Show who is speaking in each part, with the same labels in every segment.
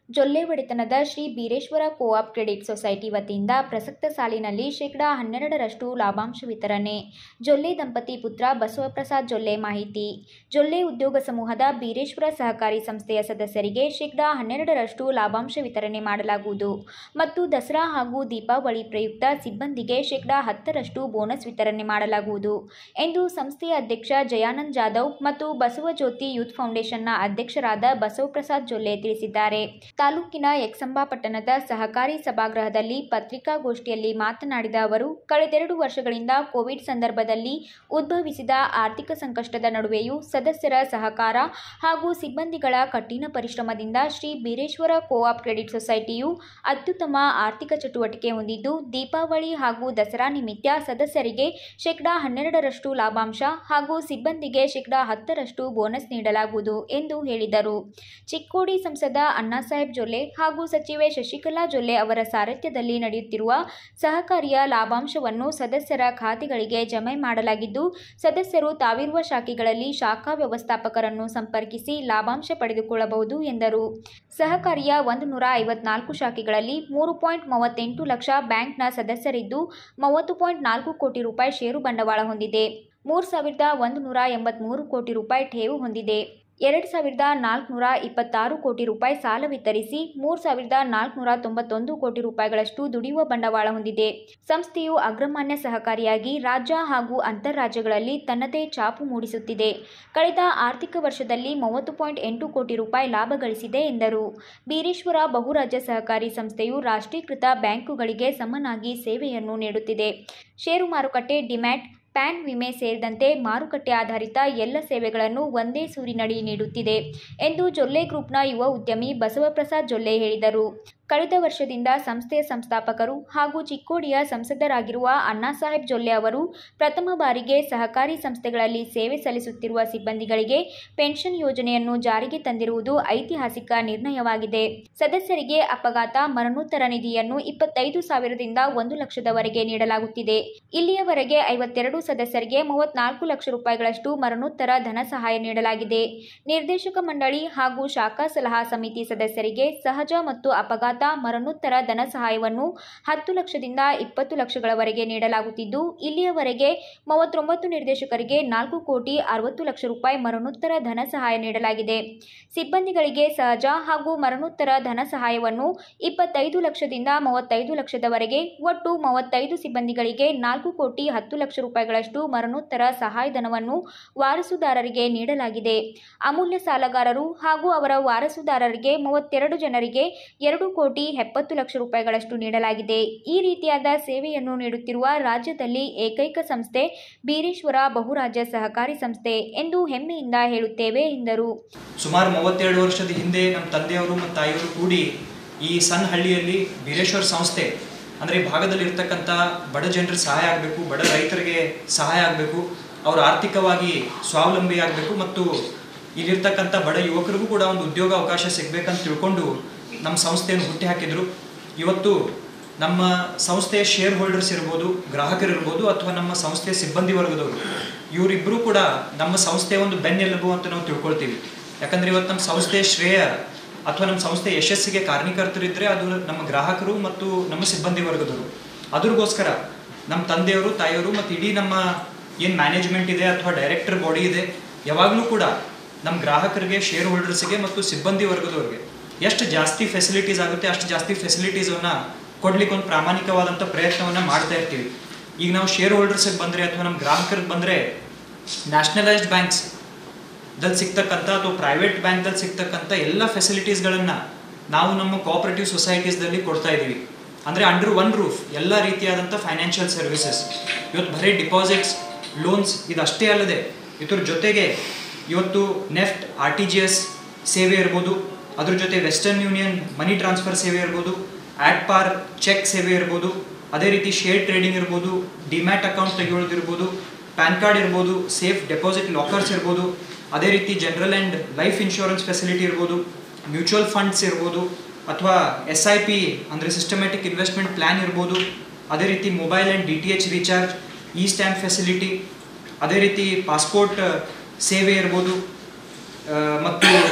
Speaker 1: ಜೊಲ್ಲೆ ಒಡೆತನದ Shri Beereshwara co-op credit society ವತಿಯಿಂದ ಪ್ರಸಕ್ತ ಸಾಲಿನಲ್ಲಿ ಶೇಕಡಾ ಹನ್ನೆರಡರಷ್ಟು ಲಾಭಾಂಶ ವಿತರಣೆ ಜೊಲ್ಲೆ ದಂಪತಿ ಪುತ್ರ ಬಸವಪ್ರಸಾದ್ ಜೊಲ್ಲೆ ಮಾಹಿತಿ ಜೊಲ್ಲೆ ಉದ್ಯೋಗ ಸಮೂಹದ ಬೀರೇಶ್ವರ ಸಹಕಾರಿ ಸಂಸ್ಥೆಯ ಸದಸ್ಯರಿಗೆ ಶೇಕಡಾ ಹನ್ನೆರಡರಷ್ಟು ಲಾಭಾಂಶ ವಿತರಣೆ ಮಾಡಲಾಗುವುದು ಮತ್ತು ದಸರಾ ಹಾಗೂ ದೀಪಾವಳಿ ಪ್ರಯುಕ್ತ ಸಿಬ್ಬಂದಿಗೆ ಶೇಕಡಾ ಹತ್ತರಷ್ಟು ಬೋನಸ್ ವಿತರಣೆ ಮಾಡಲಾಗುವುದು ಎಂದು ಸಂಸ್ಥೆಯ ಅಧ್ಯಕ್ಷ ಜಯಾನಂದ್ ಜಾಧವ್ ಮತ್ತು ಬಸವಜ್ಯೋತಿ ಯೂತ್ ಫೌಂಡೇಶನ್ನ ಅಧ್ಯಕ್ಷರಾದ ಬಸವಪ್ರಸಾದ್ ಜೊಲ್ಲೆ ತಿಳಿಸಿದ್ದಾರೆ ತಾಲೂಕಿನ ಯಕ್ಷಂಬ ಪಟ್ಟಣದ ಸಹಕಾರಿ ಸಭಾಗೃಹದಲ್ಲಿ ಪತ್ರಿಕಾಗೋಷ್ಠಿಯಲ್ಲಿ ಮಾತನಾಡಿದ ಅವರು ಕಳೆದೆರಡು ವರ್ಷಗಳಿಂದ ಕೋವಿಡ್ ಸಂದರ್ಭದಲ್ಲಿ ಉದ್ಭವಿಸಿದ ಆರ್ಥಿಕ ಸಂಕಷ್ಟದ ನಡುವೆಯೂ ಸದಸ್ಯರ ಸಹಕಾರ ಹಾಗೂ ಸಿಬ್ಬಂದಿಗಳ ಕಠಿಣ ಪರಿಶ್ರಮದಿಂದ ಶ್ರೀ ಬೀರೇಶ್ವರ ಕೋಆಪ್ ಕ್ರೆಡಿಟ್ ಸೊಸೈಟಿಯು ಅತ್ಯುತ್ತಮ ಆರ್ಥಿಕ ಚಟುವಟಿಕೆ ಹೊಂದಿದ್ದು ದೀಪಾವಳಿ ಹಾಗೂ ದಸರಾ ನಿಮಿತ್ತ ಸದಸ್ಯರಿಗೆ ಶೇಕಡಾ ಹನ್ನೆರಡರಷ್ಟು ಲಾಭಾಂಶ ಹಾಗೂ ಸಿಬ್ಬಂದಿಗೆ ಶೇಕಡಾ ಹತ್ತರಷ್ಟು ಬೋನಸ್ ನೀಡಲಾಗುವುದು ಎಂದು ಹೇಳಿದರು ಚಿಕ್ಕೋಡಿ ಸಂಸದ ಅಣ್ಣಾಸಾಹೇಬ್ ಜೊಲ್ಲೆ ಹಾಗೂ ಸಚಿವೆ ಶಶಿಕಲಾ ಜೊಲ್ಲೆ ಅವರ ಸಾರಥ್ಯದಲ್ಲಿ ನಡೆಯುತ್ತಿರುವ ಸಹಕಾರಿಯ ಲಾಭಾಂಶವನ್ನು ಸದಸ್ಯರ ಖಾತೆಗಳಿಗೆ ಜಮೆ ಮಾಡಲಾಗಿದ್ದು ಸದಸ್ಯರು ತಾವಿರುವ ಶಾಖೆಗಳಲ್ಲಿ ಶಾಖಾ ವ್ಯವಸ್ಥಾಪಕರನ್ನು ಸಂಪರ್ಕಿಸಿ ಲಾಭಾಂಶ ಪಡೆದುಕೊಳ್ಳಬಹುದು ಎಂದರು ಸಹಕಾರಿಯ ಒಂದು ನೂರ ಐವತ್ನಾಲ್ಕು ಶಾಖೆಗಳಲ್ಲಿ ಮೂರು ಪಾಯಿಂಟ್ ಮೂವತ್ತೆಂಟು ಲಕ್ಷ ಬ್ಯಾಂಕ್ನ ಸದಸ್ಯರಿದ್ದು ಮೂವತ್ತು ಪಾಯಿಂಟ್ ನಾಲ್ಕು ಕೋಟಿ ರೂಪಾಯಿ ಷೇರು ಬಂಡವಾಳ ಹೊಂದಿದೆ ಮೂರು ಸಾವಿರದ ಒಂದು ನೂರ ಎಂಬತ್ತ್ಮೂರು ಕೋಟಿ ರೂಪಾಯಿ ಠೇವು ಹೊಂದಿದೆ ಎರಡು ಸಾವಿರದ ನಾಲ್ಕುನೂರ ಇಪ್ಪತ್ತಾರು ಕೋಟಿ ರೂಪಾಯಿ ಸಾಲ ವಿತರಿಸಿ ಮೂರು ಸಾವಿರದ ನಾಲ್ಕುನೂರ ತೊಂಬತ್ತೊಂದು ಕೋಟಿ ರೂಪಾಯಿಗಳಷ್ಟು ದುಡಿಯುವ ಬಂಡವಾಳ ಹೊಂದಿದೆ ಸಂಸ್ಥೆಯು ಅಗ್ರಮಾನ್ಯ ಸಹಕಾರಿಯಾಗಿ ರಾಜ್ಯ ಹಾಗೂ ಅಂತಾರಾಜ್ಯಗಳಲ್ಲಿ ತನ್ನದೇ ಛಾಪು ಮೂಡಿಸುತ್ತಿದೆ ಕಳೆದ ಆರ್ಥಿಕ ವರ್ಷದಲ್ಲಿ ಮೂವತ್ತು ಪಾಯಿಂಟ್ ಎಂಟು ಕೋಟಿ ರೂಪಾಯಿ ಲಾಭ ಗಳಿಸಿದೆ ಎಂದರು ಬೀರೇಶ್ವರ ಬಹುರಾಜ್ಯ ಸಹಕಾರಿ ಸಂಸ್ಥೆಯು ರಾಷ್ಟ್ರೀಕೃತ ಬ್ಯಾಂಕುಗಳಿಗೆ ಸಮನಾಗಿ ಸೇವೆಯನ್ನು ನೀಡುತ್ತಿದೆ ಷೇರು ಮಾರುಕಟ್ಟೆ ಡಿಮ್ಯಾಟ್ ಪ್ಯಾನ್ ವಿಮೆ ಸೇರಿದಂತೆ ಮಾರುಕಟ್ಟೆ ಆಧಾರಿತ ಎಲ್ಲ ಸೇವೆಗಳನ್ನು ಒಂದೇ ಸೂರಿನಡಿ ನೀಡುತ್ತಿದೆ ಎಂದು ಜೊಲ್ಲೆ ಗ್ರೂಪ್ನ ಯುವ ಉದ್ಯಮಿ ಬಸವಪ್ರಸಾದ್ ಜೊಲ್ಲೆ ಹೇಳಿದರು ಕಳೆದ ವರ್ಷದಿಂದ ಸಂಸ್ಥೆಯ ಸಂಸ್ಥಾಪಕರು ಹಾಗೂ ಚಿಕ್ಕೋಡಿಯ ಸಂಸದರಾಗಿರುವ ಅಣ್ಣಾಸಾಹೇಬ್ ಜೊಲ್ಲೆ ಅವರು ಪ್ರಥಮ ಬಾರಿಗೆ ಸಹಕಾರಿ ಸಂಸ್ಥೆಗಳಲ್ಲಿ ಸೇವೆ ಸಲ್ಲಿಸುತ್ತಿರುವ ಸಿಬ್ಬಂದಿಗಳಿಗೆ ಪೆನ್ಷನ್ ಯೋಜನೆಯನ್ನು ಜಾರಿಗೆ ತಂದಿರುವುದು ಐತಿಹಾಸಿಕ ನಿರ್ಣಯವಾಗಿದೆ ಸದಸ್ಯರಿಗೆ ಅಪಘಾತ ಮರಣೋತ್ತರ ನಿಧಿಯನ್ನು ಇಪ್ಪತ್ತೈದು ಸಾವಿರದಿಂದ ಒಂದು ಲಕ್ಷದವರೆಗೆ ನೀಡಲಾಗುತ್ತಿದೆ ಇಲ್ಲಿಯವರೆಗೆ ಐವತ್ತೆರಡು ಸದಸ್ಯರಿಗೆ ಮೂವತ್ನಾಲ್ಕು ಲಕ್ಷ ರೂಪಾಯಿಗಳಷ್ಟು ಮರಣೋತ್ತರ ಧನ ಸಹಾಯ ನೀಡಲಾಗಿದೆ ನಿರ್ದೇಶಕ ಮಂಡಳಿ ಹಾಗೂ ಶಾಖಾ ಸಲಹಾ ಸಮಿತಿ ಸದಸ್ಯರಿಗೆ ಸಹಜ ಮತ್ತು ಅಪಘಾತ ಮರಣೋತ್ತರ ಧನ ಸಹಾಯವನ್ನು ಹತ್ತು ಲಕ್ಷದಿಂದ ಇಪ್ಪತ್ತು ಲಕ್ಷಗಳವರೆಗೆ ನೀಡಲಾಗುತ್ತಿದ್ದು ಇಲ್ಲಿಯವರೆಗೆ ಮೂವತ್ತೊಂಬತ್ತು ನಿರ್ದೇಶಕರಿಗೆ ನಾಲ್ಕು ಕೋಟಿ ಅರವತ್ತು ಲಕ್ಷ ರೂಪಾಯಿ ಮರಣೋತ್ತರ ಧನ ಸಹಾಯ ನೀಡಲಾಗಿದೆ ಸಿಬ್ಬಂದಿಗಳಿಗೆ ಸಹಜ ಹಾಗೂ ಮರಣೋತ್ತರ ಧನ ಸಹಾಯವನ್ನು ಇಪ್ಪತ್ತೈದು ಲಕ್ಷದಿಂದ ಮೂವತ್ತೈದು ಲಕ್ಷದವರೆಗೆ ಒಟ್ಟು ಮೂವತ್ತೈದು ಸಿಬ್ಬಂದಿಗಳಿಗೆ ನಾಲ್ಕು ಕೋಟಿ ಹತ್ತು ಲಕ್ಷ ರೂಪಾಯಿಗಳಷ್ಟು ಮರಣೋತ್ತರ ಸಹಾಯಧನವನ್ನು ವಾರಸುದಾರರಿಗೆ ನೀಡಲಾಗಿದೆ ಅಮೂಲ್ಯ ಸಾಲಗಾರರು ಹಾಗೂ ಅವರ ವಾರಸುದಾರರಿಗೆ ಮೂವತ್ತೆರಡು ಜನರಿಗೆ ಎರಡು ಕೋಟಿ ಎಪ್ಪತ್ತು ಲಕ್ಷ ರೂಪಾಯಿಗಳಷ್ಟು ನೀಡಲಾಗಿದೆ ಈ ರೀತಿಯಾದ ಸೇವೆಯನ್ನು ನೀಡುತ್ತಿರುವ ರಾಜ್ಯದಲ್ಲಿ ಏಕೈಕ ಸಂಸ್ಥೆ ಬೀರೇಶ್ವರ ಬಹುರಾಜ್ಯ ಸಹಕಾರಿ ಸಂಸ್ಥೆ ಎಂದು ಹೆಮ್ಮೆಯಿಂದ ಹೇಳುತ್ತೇವೆ ಎಂದರು
Speaker 2: ಸುಮಾರು ಮೂವತ್ತೆರಡು ವರ್ಷದ ಹಿಂದೆ ನಮ್ಮ ತಂದೆಯವರು ಮತ್ತು ತಾಯಿಯವರು ಕೂಡಿ ಈ ಸಣ್ಣ ಹಳ್ಳಿಯಲ್ಲಿ ಬೀರೇಶ್ವರ ಸಂಸ್ಥೆ ಅಂದರೆ ಈ ಭಾಗದಲ್ಲಿ ಇರ್ತಕ್ಕಂಥ ಬಡ ಜನರಿಗೆ ಸಹಾಯ ಆಗಬೇಕು ಬಡ ರೈತರಿಗೆ ಸಹಾಯ ಆಗಬೇಕು ಅವರು ಆರ್ಥಿಕವಾಗಿ ಸ್ವಾವಲಂಬಿ ಆಗಬೇಕು ಮತ್ತು ಇಲ್ಲಿರ್ತಕ್ಕಂಥ ಬಡ ಯುವಕರಿಗೂ ಕೂಡ ಒಂದು ಉದ್ಯೋಗ ಅವಕಾಶ ಸಿಗಬೇಕಂತ ತಿಳ್ಕೊಂಡು ನಮ್ಮ ಸಂಸ್ಥೆಯನ್ನು ಹುಟ್ಟಿ ಹಾಕಿದರು ಇವತ್ತು ನಮ್ಮ ಸಂಸ್ಥೆಯ ಶೇರ್ ಹೋಲ್ಡರ್ಸ್ ಇರ್ಬೋದು ಗ್ರಾಹಕರು ಇರ್ಬೋದು ಅಥವಾ ನಮ್ಮ ಸಂಸ್ಥೆಯ ಸಿಬ್ಬಂದಿ ವರ್ಗದವರು ಇವರಿಬ್ಬರೂ ಕೂಡ ನಮ್ಮ ಸಂಸ್ಥೆಯ ಒಂದು ಬೆನ್ನೆಲುಬು ಅಂತ ನಾವು ತಿಳ್ಕೊಳ್ತೀವಿ ಯಾಕಂದ್ರೆ ಇವತ್ತು ನಮ್ಮ ಸಂಸ್ಥೆಯ ಶ್ರೇಯ ಅಥವಾ ನಮ್ಮ ಸಂಸ್ಥೆಯ ಯಶಸ್ಸಿಗೆ ಕಾರಣೀಕರ್ತರಿದ್ದರೆ ಅದು ನಮ್ಮ ಗ್ರಾಹಕರು ಮತ್ತು ನಮ್ಮ ಸಿಬ್ಬಂದಿ ವರ್ಗದವರು ಅದ್ರಗೋಸ್ಕರ ನಮ್ಮ ತಂದೆಯವರು ತಾಯಿಯವರು ಮತ್ತು ಇಡೀ ನಮ್ಮ ಏನು ಮ್ಯಾನೇಜ್ಮೆಂಟ್ ಇದೆ ಅಥವಾ ಡೈರೆಕ್ಟರ್ ಬಾಡಿ ಇದೆ ಯಾವಾಗಲೂ ಕೂಡ ನಮ್ಮ ಗ್ರಾಹಕರಿಗೆ ಶೇರ್ ಹೋಲ್ಡರ್ಸ್ಗೆ ಮತ್ತು ಸಿಬ್ಬಂದಿ ವರ್ಗದವ್ರಿಗೆ ಎಷ್ಟು ಜಾಸ್ತಿ ಫೆಸಿಲಿಟೀಸ್ ಆಗುತ್ತೆ ಅಷ್ಟು ಜಾಸ್ತಿ ಫೆಸಿಲಿಟೀಸನ್ನು ಕೊಡ್ಲಿಕ್ಕೆ ಒಂದು ಪ್ರಾಮಾಣಿಕವಾದಂಥ ಪ್ರಯತ್ನವನ್ನು ಮಾಡ್ತಾ ಇರ್ತೀವಿ ಈಗ ನಾವು ಶೇರ್ ಹೋಲ್ಡರ್ಸಿಗೆ ಬಂದರೆ ಅಥವಾ ನಮ್ಮ ಗ್ರಾಹಕರಿಗೆ ಬಂದರೆ ನ್ಯಾಷನಲೈಸ್ಡ್ ಬ್ಯಾಂಕ್ಸ್ ದಲ್ಲಿ ಸಿಗ್ತಕ್ಕಂಥ ಅಥವಾ ಪ್ರೈವೇಟ್ ಬ್ಯಾಂಕ್ದಲ್ಲಿ ಸಿಗ್ತಕ್ಕಂಥ ಎಲ್ಲ ಫೆಸಿಲಿಟೀಸ್ಗಳನ್ನು ನಾವು ನಮ್ಮ ಕೋಆಪರೇಟಿವ್ ಸೊಸೈಟೀಸ್ದಲ್ಲಿ ಕೊಡ್ತಾ ಇದ್ದೀವಿ ಅಂದರೆ ಅಂಡರ್ ಒನ್ ರೂಫ್ ಎಲ್ಲ ರೀತಿಯಾದಂಥ ಫೈನಾನ್ಷಿಯಲ್ ಸರ್ವಿಸಸ್ ಇವತ್ತು ಬರೀ ಡಿಪಾಸಿಟ್ಸ್ ಲೋನ್ಸ್ ಇದಷ್ಟೇ ಅಲ್ಲದೆ ಇದ್ರ ಜೊತೆಗೆ ಇವತ್ತು NEFT R T G S ಸೇವೆ ಇರ್ಬೋದು ಅದ್ರ ಜೊತೆ ವೆಸ್ಟರ್ನ್ ಯೂನಿಯನ್ ಮನಿ ಟ್ರಾನ್ಸ್ಫರ್ ಸೇವೆ ಇರ್ಬೋದು ಆ್ಯಡ್ ಪಾರ್ ಚೆಕ್ ಸೇವೆ ಇರ್ಬೋದು ಅದೇ ರೀತಿ ಶೇರ್ ಟ್ರೇಡಿಂಗ್ ಇರ್ಬೋದು ಡಿಮ್ಯಾಟ್ ಅಕೌಂಟ್ ತೆಗೆಯೋದಿರ್ಬೋದು ಪ್ಯಾನ್ ಕಾರ್ಡ್ ಇರ್ಬೋದು ಸೇಫ್ ಡೆಪಾಸಿಟ್ ಲಾಕರ್ಸ್ ಇರ್ಬೋದು ಅದೇ ರೀತಿ general and life insurance facility ಇರ್ಬೋದು ಮ್ಯೂಚುವಲ್ ಫಂಡ್ಸ್ ಇರ್ಬೋದು ಅಥವಾ ಎಸ್ ಐ ಪಿ ಅಂದರೆ ಸಿಸ್ಟಮ್ಯಾಟಿಕ್ ಇನ್ವೆಸ್ಟ್ಮೆಂಟ್ ಪ್ಲ್ಯಾನ್ ಇರ್ಬೋದು ಅದೇ ರೀತಿ mobile and D T H recharge e stamp facility ಅದೇ ರೀತಿ ಪಾಸ್ಪೋರ್ಟ್ ಸೇವೆ ಇರ್ಬೋದು ಆ, ಮತ್ತು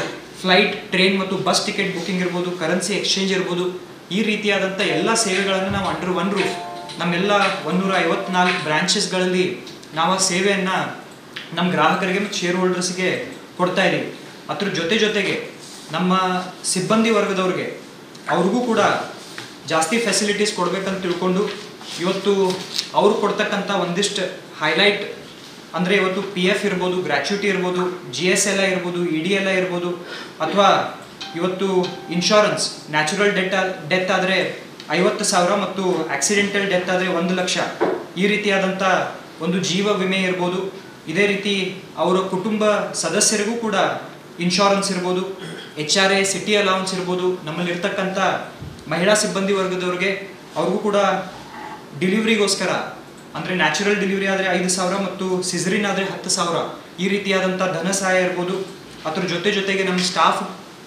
Speaker 2: ಫ್ಲೈಟ್ ಟ್ರೈನ್ ಮತ್ತು ಬಸ್ ಟಿಕೆಟ್ ಬುಕಿಂಗ್ ಇರ್ಬೋದು ಕರೆನ್ಸಿ ಎಕ್ಸ್ಚೇಂಜ್ ಇರ್ಬೋದು ಈ ರೀತಿಯಾದಂಥ ಎಲ್ಲ ಸೇವೆಗಳನ್ನು ನಾವು ಅಂಡರ್ ಒನ್ ರೂಫ್ ನಮ್ಮೆಲ್ಲ ಒಂದೂರ ಐವತ್ನಾಲ್ಕು ಬ್ರಾಂಚಸ್ಗಳಲ್ಲಿ ನಾವು ಆ ಸೇವೆಯನ್ನು ನಮ್ಮ ಗ್ರಾಹಕರಿಗೆ ಮತ್ತು ಶೇರ್ ಹೋಲ್ಡರ್ಸ್ಗೆ ಕೊಡ್ತಾ ಇದ್ದೀವಿ ಅದ್ರ ಜೊತೆ ಜೊತೆಗೆ ನಮ್ಮ ಸಿಬ್ಬಂದಿ ವರ್ಗದವ್ರಿಗೆ ಅವ್ರಿಗೂ ಕೂಡ ಜಾಸ್ತಿ ಫೆಸಿಲಿಟೀಸ್ ಕೊಡ್ಬೇಕಂತ ತಿಳ್ಕೊಂಡು ಇವತ್ತು ಅವ್ರು ಕೊಡ್ತಕ್ಕಂಥ ಒಂದಿಷ್ಟು ಹೈಲೈಟ್ ಅಂದರೆ ಇವತ್ತು ಪಿ ಎಫ್ ಇರ್ಬೋದು ಗ್ರ್ಯಾಚ್ಯುಟಿ ಇರ್ಬೋದು ಜಿ ಎಸ್ ಎಲ್ ಐ ಇರ್ಬೋದು ಇ ಡಿ ಎಲ್ ಐ ಇರ್ಬೋದು ಅಥವಾ ಇವತ್ತು ಇನ್ಶೂರೆನ್ಸ್ ನ್ಯಾಚುರಲ್ ಡೆತ್ ಡೆತ್ ಆದರೆ ಐವತ್ತು ಸಾವಿರ ಮತ್ತು ಆಕ್ಸಿಡೆಂಟಲ್ ಡೆತ್ ಆದರೆ ಒಂದು ಲಕ್ಷ ಈ ರೀತಿಯಾದಂಥ ಒಂದು ಜೀವ ವಿಮೆ ಇರ್ಬೋದು ಇದೇ ರೀತಿ ಅವರ ಕುಟುಂಬ ಸದಸ್ಯರಿಗೂ ಕೂಡ ಇನ್ಶೂರೆನ್ಸ್ ಇರ್ಬೋದು H R A city allowance ಇರ್ಬೋದು ನಮ್ಮಲ್ಲಿರ್ತಕ್ಕಂಥ ಮಹಿಳಾ ಸಿಬ್ಬಂದಿ ವರ್ಗದವ್ರಿಗೆ ಅವ್ರಿಗೂ ಕೂಡ ಡಿಲಿವ್ರಿಗೋಸ್ಕರ ಅಂದರೆ ನ್ಯಾಚುರಲ್ ಡೆಲಿವರಿ ಆದರೆ ಐದು ಸಾವಿರ ಮತ್ತು ಸಿಸರಿನ್ ಆದರೆ ಹತ್ತು ಸಾವಿರ ಈ ರೀತಿಯಾದಂಥ ಧನ ಸಹಾಯ ಇರ್ಬೋದು ಅದ್ರ ಜೊತೆ ಜೊತೆಗೆ ನಮ್ಮ ಸ್ಟಾಫ್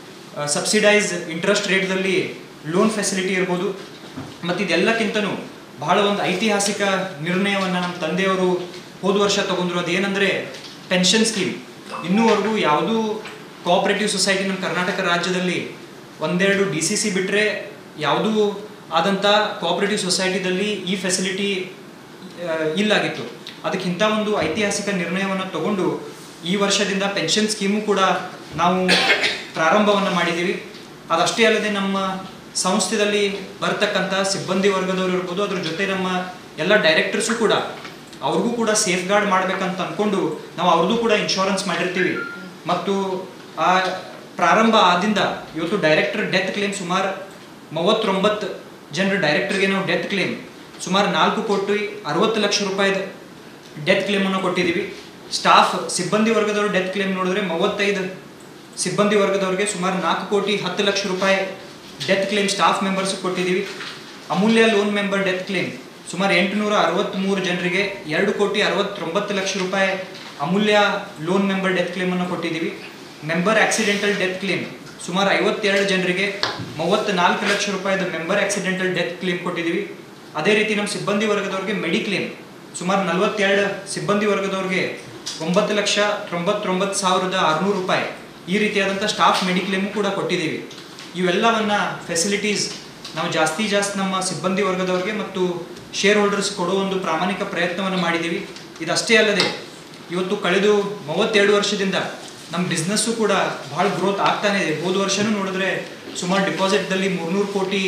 Speaker 2: ಸಬ್ಸಿಡೈಸ್ ಇಂಟ್ರೆಸ್ಟ್ ರೇಟ್ದಲ್ಲಿ ಲೋನ್ ಫೆಸಿಲಿಟಿ ಇರ್ಬೋದು ಮತ್ತು ಇದೆಲ್ಲಕ್ಕಿಂತನೂ ಬಹಳ ಒಂದು ಐತಿಹಾಸಿಕ ನಿರ್ಣಯವನ್ನು ನಮ್ಮ ತಂದೆಯವರು ಹೋದ ವರ್ಷ ತಗೊಂಡ್ರು ಅದೇನೆಂದರೆ ಪೆನ್ಷನ್ ಸ್ಕೀಮ್ ಇನ್ನೂವರೆಗೂ ಯಾವುದೂ ಕೋಆಪರೇಟಿವ್ ಸೊಸೈಟಿ ನಮ್ಮ ಕರ್ನಾಟಕ ರಾಜ್ಯದಲ್ಲಿ ಒಂದೆರಡು ಡಿ ಸಿ ಸಿ ಬಿಟ್ಟರೆ ಯಾವುದೂ ಆದಂಥ ಕೋಆಪರೇಟಿವ್ ಸೊಸೈಟಿದಲ್ಲಿ ಈ ಫೆಸಿಲಿಟಿ ಇಲ್ಲಾಗಿತ್ತು ಅದಕ್ಕಿಂತ ಒಂದು ಐತಿಹಾಸಿಕ ನಿರ್ಣಯವನ್ನು ತಗೊಂಡು ಈ ವರ್ಷದಿಂದ ಪೆನ್ಷನ್ ಸ್ಕೀಮು ಕೂಡ ನಾವು ಪ್ರಾರಂಭವನ್ನು ಮಾಡಿದ್ದೀವಿ ಅದಷ್ಟೇ ಅಲ್ಲದೆ ನಮ್ಮ ಸಂಸ್ಥೆಯಲ್ಲಿ ಬರ್ತಕ್ಕಂಥ ಸಿಬ್ಬಂದಿ ವರ್ಗದವರು ಇರ್ಬೋದು ಅದ್ರ ಜೊತೆ ನಮ್ಮ ಎಲ್ಲ ಡೈರೆಕ್ಟರ್ಸು ಕೂಡ ಅವ್ರಿಗೂ ಕೂಡ ಸೇಫ್ ಗಾರ್ಡ್ ಮಾಡ್ಬೇಕಂತ ಅಂದ್ಕೊಂಡು ನಾವು ಅವ್ರದ್ದು ಕೂಡ ಇನ್ಶೂರೆನ್ಸ್ ಮಾಡಿರ್ತೀವಿ ಮತ್ತು ಆ ಪ್ರಾರಂಭ ಆದಿಂದ ಇವತ್ತು ಡೈರೆಕ್ಟರ್ ಡೆತ್ ಕ್ಲೇಮ್ ಸುಮಾರು ಮೂವತ್ತೊಂಬತ್ತು ಜನರ ಡೈರೆಕ್ಟರ್ಗೆ ನಾವು ಡೆತ್ ಕ್ಲೇಮ್ ಸುಮಾರು ನಾಲ್ಕು ಕೋಟಿ ಅರವತ್ತು ಲಕ್ಷ ರೂಪಾಯಿದ ಡೆತ್ ಕ್ಲೇಮನ್ನು ಕೊಟ್ಟಿದ್ದೀವಿ ಸ್ಟಾಫ್ ಸಿಬ್ಬಂದಿ ವರ್ಗದವರು ಡೆತ್ ಕ್ಲೇಮ್ ನೋಡಿದ್ರೆ ಮೂವತ್ತೈದು ಸಿಬ್ಬಂದಿ ವರ್ಗದವರಿಗೆ ಸುಮಾರು ನಾಲ್ಕು ಕೋಟಿ ಹತ್ತು ಲಕ್ಷ ರೂಪಾಯಿ ಡೆತ್ ಕ್ಲೇಮ್ ಸ್ಟಾಫ್ ಮೆಂಬರ್ಸ್ ಕೊಟ್ಟಿದ್ದೀವಿ Amulya loan member death claim ಸುಮಾರು ಎಂಟುನೂರ ಅರವತ್ತ್ಮೂರು ಜನರಿಗೆ ಎರಡು ಕೋಟಿ ಅರವತ್ತೊಂಬತ್ತು ಲಕ್ಷ ರೂಪಾಯಿ ಅಮೂಲ್ಯ ಲೋನ್ ಮೆಂಬರ್ ಡೆತ್ ಕ್ಲೇಮನ್ನು ಕೊಟ್ಟಿದ್ದೀವಿ ಮೆಂಬರ್ ಆಕ್ಸಿಡೆಂಟಲ್ ಡೆತ್ ಕ್ಲೇಮ್ ಸುಮಾರು ಐವತ್ತೆರಡು ಜನರಿಗೆ ಮೂವತ್ತ್ನಾಲ್ಕು ಲಕ್ಷ ರೂಪಾಯಿದ ಮೆಂಬರ್ ಆಕ್ಸಿಡೆಂಟಲ್ ಡೆತ್ ಕ್ಲೇಮ್ ಕೊಟ್ಟಿದ್ದೀವಿ ಅದೇ ರೀತಿ ನಮ್ಮ ಸಿಬ್ಬಂದಿ ವರ್ಗದವ್ರಿಗೆ ಮೆಡಿಕ್ಲೇಮ್ ಸುಮಾರು ನಲವತ್ತೆರಡು ಸಿಬ್ಬಂದಿ ವರ್ಗದವ್ರಿಗೆ ಒಂಬತ್ತು ಲಕ್ಷ ತೊಂಬತ್ತೊಂಬತ್ತು ಸಾವಿರದ ಆರುನೂರು ರೂಪಾಯಿ ಈ ರೀತಿಯಾದಂಥ ಸ್ಟಾಫ್ ಮೆಡಿಕ್ಲೇಮು ಕೂಡ ಕೊಟ್ಟಿದ್ದೀವಿ ಇವೆಲ್ಲವನ್ನ ಫೆಸಿಲಿಟೀಸ್ ನಾವು ಜಾಸ್ತಿ ಜಾಸ್ತಿ ನಮ್ಮ ಸಿಬ್ಬಂದಿ ವರ್ಗದವ್ರಿಗೆ ಮತ್ತು ಶೇರ್ ಹೋಲ್ಡರ್ಸ್ ಕೊಡೋ ಒಂದು ಪ್ರಾಮಾಣಿಕ ಪ್ರಯತ್ನವನ್ನು ಮಾಡಿದ್ದೀವಿ ಇದಷ್ಟೇ ಅಲ್ಲದೆ ಇವತ್ತು ಕಳೆದು ಮೂವತ್ತೆರಡು ವರ್ಷದಿಂದ ನಮ್ಮ ಬಿಸ್ನೆಸ್ಸು ಕೂಡ ಭಾಳ ಗ್ರೋತ್ ಆಗ್ತಾನೆ ಇದೆ ಹೋದ ವರ್ಷನೂ ನೋಡಿದ್ರೆ ಸುಮಾರು ಡಿಪಾಸಿಟ್ದಲ್ಲಿ ಮೂರ್ನೂರು ಕೋಟಿ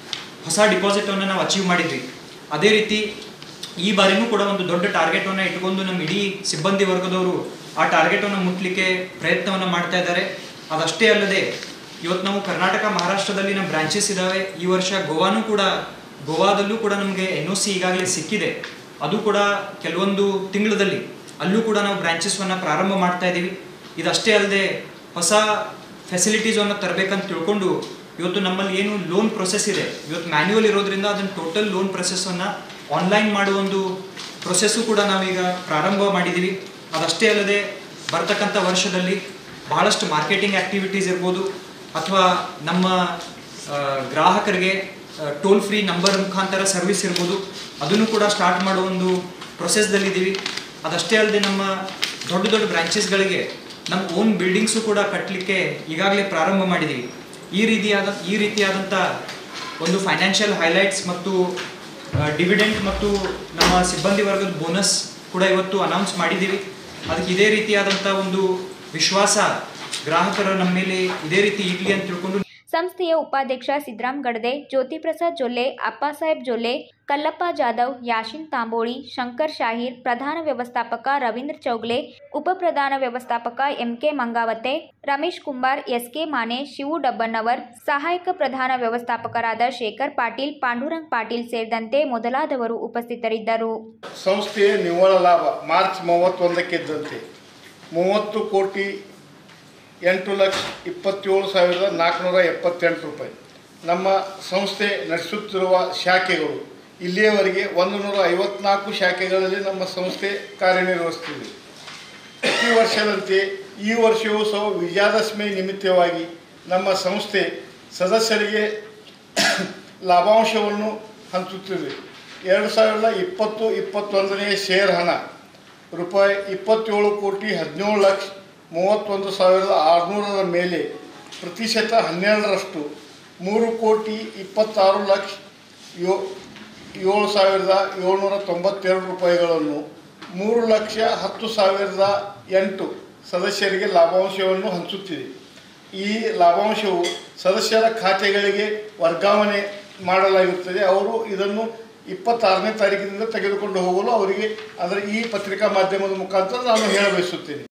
Speaker 2: ಹೊಸ ಡಿಪಾಸಿಟನ್ನು ನಾವು ಅಚೀವ್ ಮಾಡಿದ್ವಿ ಅದೇ ರೀತಿ ಈ ಬಾರಿನೂ ಕೂಡ ಒಂದು ದೊಡ್ಡ ಟಾರ್ಗೆಟನ್ನು ಇಟ್ಕೊಂಡು ನಮ್ಮ ಇಡೀ ಸಿಬ್ಬಂದಿ ವರ್ಗದವರು ಆ ಟಾರ್ಗೆಟನ್ನು ಮುಟ್ಲಿಕ್ಕೆ ಪ್ರಯತ್ನವನ್ನು ಮಾಡ್ತಾ ಇದ್ದಾರೆ ಅದಷ್ಟೇ ಅಲ್ಲದೆ ಇವತ್ತು ನಾವು ಕರ್ನಾಟಕ ಮಹಾರಾಷ್ಟ್ರದಲ್ಲಿ ನಮ್ಮ ಬ್ರಾಂಚಸ್ ಇದ್ದಾವೆ ಈ ವರ್ಷ ಗೋವಾನೂ ಕೂಡ ಗೋವಾದಲ್ಲೂ ಕೂಡ ನಮಗೆ ಎನ್ ಒ ಸಿ ಈಗಾಗಲೇ ಸಿಕ್ಕಿದೆ ಅದು ಕೂಡ ಕೆಲವೊಂದು ತಿಂಗಳಲ್ಲಿ ಅಲ್ಲೂ ಕೂಡ ನಾವು ಬ್ರಾಂಚಸ್ವನ್ನು ಪ್ರಾರಂಭ ಮಾಡ್ತಾ ಇದ್ದೀವಿ ಇದಷ್ಟೇ ಅಲ್ಲದೆ ಹೊಸ ಫೆಸಿಲಿಟೀಸನ್ನು ತರಬೇಕಂತ ತಿಳ್ಕೊಂಡು ಇವತ್ತು ನಮ್ಮಲ್ಲಿ ಏನು ಲೋನ್ ಪ್ರೊಸೆಸ್ ಇದೆ ಇವತ್ತು ಮ್ಯಾನ್ಯುವಲ್ ಇರೋದ್ರಿಂದ ಅದನ್ನು ಟೋಟಲ್ ಲೋನ್ ಪ್ರೊಸೆಸ್ಸನ್ನು ಆನ್ಲೈನ್ ಮಾಡುವ ಒಂದು ಪ್ರೊಸೆಸ್ಸು ಕೂಡ ನಾವೀಗ ಪ್ರಾರಂಭ ಮಾಡಿದ್ದೀವಿ ಅದಷ್ಟೇ ಅಲ್ಲದೆ ಬರ್ತಕ್ಕಂಥ ವರ್ಷದಲ್ಲಿ ಬಹಳಷ್ಟು ಮಾರ್ಕೆಟಿಂಗ್ ಆ್ಯಕ್ಟಿವಿಟೀಸ್ ಇರ್ಬೋದು ಅಥವಾ ನಮ್ಮ ಆ, ಗ್ರಾಹಕರಿಗೆ ಟೋಲ್ ಫ್ರೀ ನಂಬರ್ ಮುಖಾಂತರ ಸರ್ವಿಸ್ ಇರ್ಬೋದು ಅದನ್ನು ಕೂಡ ಸ್ಟಾರ್ಟ್ ಮಾಡೋ ಒಂದು ಪ್ರೊಸೆಸ್ದಲ್ಲಿದ್ದೀವಿ ಅದಷ್ಟೇ ಅಲ್ಲದೆ ನಮ್ಮ ದೊಡ್ಡ ದೊಡ್ಡ ಬ್ರಾಂಚಸ್ಗಳಿಗೆ ನಮ್ಮ ಓನ್ ಬಿಲ್ಡಿಂಗ್ಸು ಕೂಡ ಕಟ್ಟಲಿಕ್ಕೆ ಈಗಾಗಲೇ ಪ್ರಾರಂಭ ಮಾಡಿದ್ದೀವಿ ಈ ರೀತಿಯಾದ ಈ ರೀತಿಯಾದಂಥ ಒಂದು ಫೈನಾನ್ಷಿಯಲ್ ಹೈಲೈಟ್ಸ್ ಮತ್ತು ಡಿವಿಡೆಂಟ್ ಮತ್ತು ನಮ್ಮ ಸಿಬ್ಬಂದಿ ವರ್ಗದ ಬೋನಸ್ ಕೂಡ ಇವತ್ತು ಅನೌನ್ಸ್ ಮಾಡಿದ್ದೀವಿ ಅದಕ್ಕೆ ಇದೇ ರೀತಿಯಾದಂಥ ಒಂದು ವಿಶ್ವಾಸ ಗ್ರಾಹಕರ ನಮ್ಮ ಮೇಲೆ ಇದೇ ರೀತಿ ಇರಲಿ ಅಂತ ತಿಳ್ಕೊಂಡು
Speaker 1: ಸಂಸ್ಥೆಯ ಉಪಾಧ್ಯಕ್ಷ ಸಿದ್ದರಾಮ್ ಗಡದೆ ಜ್ಯೋತಿ ಪ್ರಸಾದ್ ಜೊಲ್ಲೆ ಅಪ್ಪಾಸಾಹೇಬ್ ಜೊಲ್ಲೆ ಕಲ್ಲಪ್ಪ ಜಾಧವ್ ಯಾಶಿನ್ ತಾಂಬೋಳಿ ಶಂಕರ್ ಶಾಹೀರ್ ಪ್ರಧಾನ ವ್ಯವಸ್ಥಾಪಕ ರವೀಂದ್ರ ಚೌಗ್ಲೆ ಉಪಪ್ರಧಾನ ವ್ಯವಸ್ಥಾಪಕ ಎಂಕೆ ಮಂಗಾವತೆ ರಮೇಶ್ ಕುಂಬಾರ್ ಎಸ್ಕೆ ಮಾನೆ ಶಿವು ಡಬ್ಬಣ್ಣವರ್ ಸಹಾಯಕ ಪ್ರಧಾನ ವ್ಯವಸ್ಥಾಪಕರಾದ ಶೇಖರ್ ಪಾಟೀಲ್ ಪಾಂಡುರಂಗ್ ಪಾಟೀಲ್ ಸೇರಿದಂತೆ ಮೊದಲಾದವರು ಉಪಸ್ಥಿತರಿದ್ದರು
Speaker 3: ಸಂಸ್ಥೆಯ ನಿವ್ವಳ ಲಾಭ ಮಾರ್ಚ್ ಮೂವತ್ತೊಂದಕ್ಕಿದ್ದಂತೆ ಮೂವತ್ತು ಕೋಟಿ ಎಂಟು ಲಕ್ಷ ಇಪ್ಪತ್ತೇಳು ಸಾವಿರದ ನಾಲ್ಕುನೂರ ಎಪ್ಪತ್ತೆಂಟು ರೂಪಾಯಿ ನಮ್ಮ ಸಂಸ್ಥೆ ನಡೆಸುತ್ತಿರುವ ಶಾಖೆಗಳು ಇಲ್ಲಿಯವರೆಗೆ ಒಂದು ನೂರ ಐವತ್ನಾಲ್ಕು ಶಾಖೆಗಳಲ್ಲಿ ನಮ್ಮ ಸಂಸ್ಥೆ ಕಾರ್ಯನಿರ್ವಹಿಸುತ್ತಿದೆ ಪ್ರತಿ ವರ್ಷದಂತೆ ಈ ವರ್ಷವೂ ಸಹ ವಿಜಯದಶಮಿ ನಿಮಿತ್ತವಾಗಿ ನಮ್ಮ ಸಂಸ್ಥೆ ಸದಸ್ಯರಿಗೆ ಲಾಭಾಂಶವನ್ನು ಹಂಚುತ್ತಿದೆ ಎರಡು ಸಾವಿರದ ಇಪ್ಪತ್ತು ಇಪ್ಪತ್ತೊಂದನೇ ಶೇರ್ ಹಣ ರೂಪಾಯಿ ಇಪ್ಪತ್ತೇಳು ಕೋಟಿ ಹದಿನೇಳು ಲಕ್ಷ ಮೂವತ್ತೊಂದು ಸಾವಿರದ ಆರುನೂರರ ಮೇಲೆ ಪ್ರತಿಶತ ಹನ್ನೆರಡರಷ್ಟು ಮೂರು ಕೋಟಿ ಇಪ್ಪತ್ತಾರು ಲಕ್ಷ ಯೋ ಏಳು ಸಾವಿರದ ಏಳ್ನೂರ ತೊಂಬತ್ತೆರಡು ರೂಪಾಯಿಗಳನ್ನು ಮೂರು ಲಕ್ಷ ಹತ್ತು ಸಾವಿರದ ಎಂಟು ಸದಸ್ಯರಿಗೆ ಲಾಭಾಂಶವನ್ನು ಹಂಚುತ್ತಿದೆ ಈ ಲಾಭಾಂಶವು ಸದಸ್ಯರ ಖಾತೆಗಳಿಗೆ ವರ್ಗಾವಣೆ ಮಾಡಲಾಗುತ್ತದೆ ಅವರು ಇದನ್ನು ಇಪ್ಪತ್ತಾರನೇ ತಾರೀಕಿನಿಂದ ತೆಗೆದುಕೊಂಡು ಹೋಗಲು ಅವರಿಗೆ ಅಂದರೆ ಈ ಪತ್ರಿಕಾ ಮಾಧ್ಯಮದ ಮುಖಾಂತರ ನಾನು ಹೇಳಬಯಸುತ್ತೇನೆ